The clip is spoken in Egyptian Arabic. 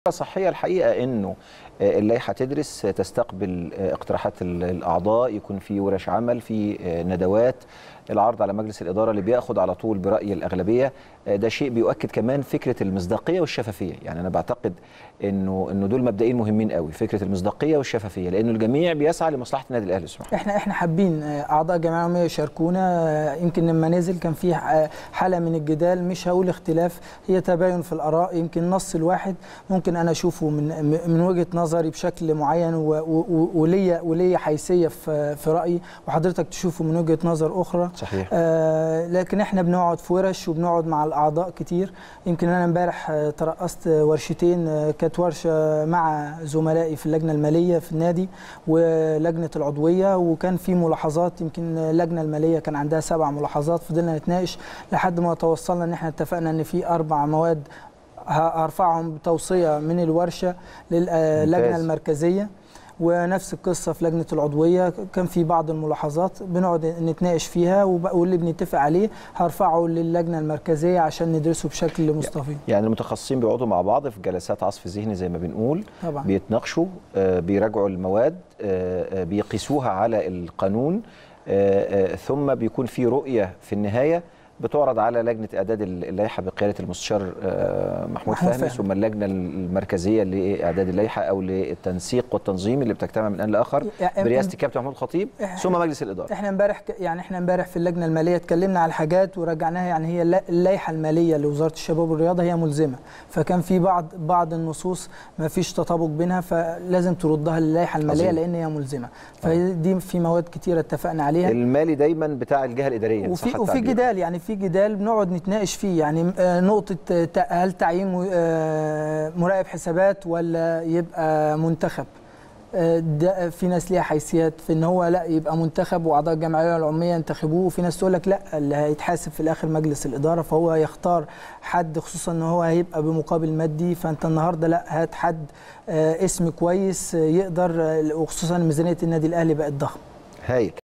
صحية الحقيقة أنه اللائحة تدرس تستقبل اقتراحات الأعضاء يكون في ورش عمل في ندوات العرض على مجلس الإدارة اللي بياخد على طول برأي الأغلبية ده شيء بيؤكد كمان فكرة المصداقية والشفافية يعني أنا بعتقد أنه أنه دول مبدئين مهمين قوي فكرة المصداقية والشفافية لأنه الجميع بيسعى لمصلحة النادي الأهلي سبحانه احنا احنا حابين اعضاء الجمعيه العموميه يشاركونا يمكن لما نزل كان في حاله من الجدال مش هقول اختلاف هي تباين في الاراء يمكن نص الواحد ممكن انا اشوفه من من وجهه نظري بشكل معين وليا وليا حيثيه في في رايي وحضرتك تشوفه من وجهه نظر اخرى صحيح آه لكن احنا بنقعد في ورش وبنقعد مع الاعضاء كتير يمكن انا امبارح ترأست ورشتين كانت ورشه مع زملائي في اللجنه الماليه في النادي ولجنه العضويه وكان في ملاحظات يمكن اللجنه الماليه كان عندها سبع ملاحظات فضلنا نتناقش لحد ما توصلنا ان احنا اتفقنا ان في اربع مواد هرفعهم بتوصيه من الورشه للجنه المركزيه ونفس القصه في لجنه العضويه كان في بعض الملاحظات بنقعد نتناقش فيها واللي بنتفق عليه هرفعه للجنه المركزيه عشان ندرسه بشكل مستفيض يعني المتخصصين بيقعدوا مع بعض في جلسات عصف ذهني زي ما بنقول طبعا. بيتناقشوا بيراجعوا المواد بيقيسوها على القانون ثم بيكون في رؤيه في النهايه بتعرض على لجنه اعداد اللائحه بقياده المستشار محمود فهمي, فهمي ثم اللجنه المركزيه لاعداد اللائحه او للتنسيق والتنظيم اللي بتجتمع من ان لاخر برئاسه الكابتن محمود الخطيب ثم مجلس الاداره. احنا امبارح يعني احنا امبارح في اللجنه الماليه اتكلمنا على حاجات ورجعناها يعني هي اللائحه الماليه لوزاره الشباب والرياضه هي ملزمه فكان في بعض بعض النصوص ما فيش تطابق بينها فلازم تردها للائحه الماليه عظيم. لان هي ملزمه فدي في مواد كتيره اتفقنا عليها المالي دايما بتاع الجهه الاداريه وفي وفي جدال يعني في جدال بنقعد نتناقش فيه يعني نقطة هل تعيين مراقب حسابات ولا يبقى منتخب ده في ناس ليها حيثيات في ان هو لا يبقى منتخب واعضاء الجمعيه العموميه ينتخبوه وفي ناس تقول لك لا اللي هيتحاسب في الاخر مجلس الاداره فهو يختار حد خصوصا ان هو هيبقى بمقابل مادي فانت النهارده لا هات حد اسم كويس يقدر وخصوصا ميزانيه النادي الاهلي بقت ضخمه هايل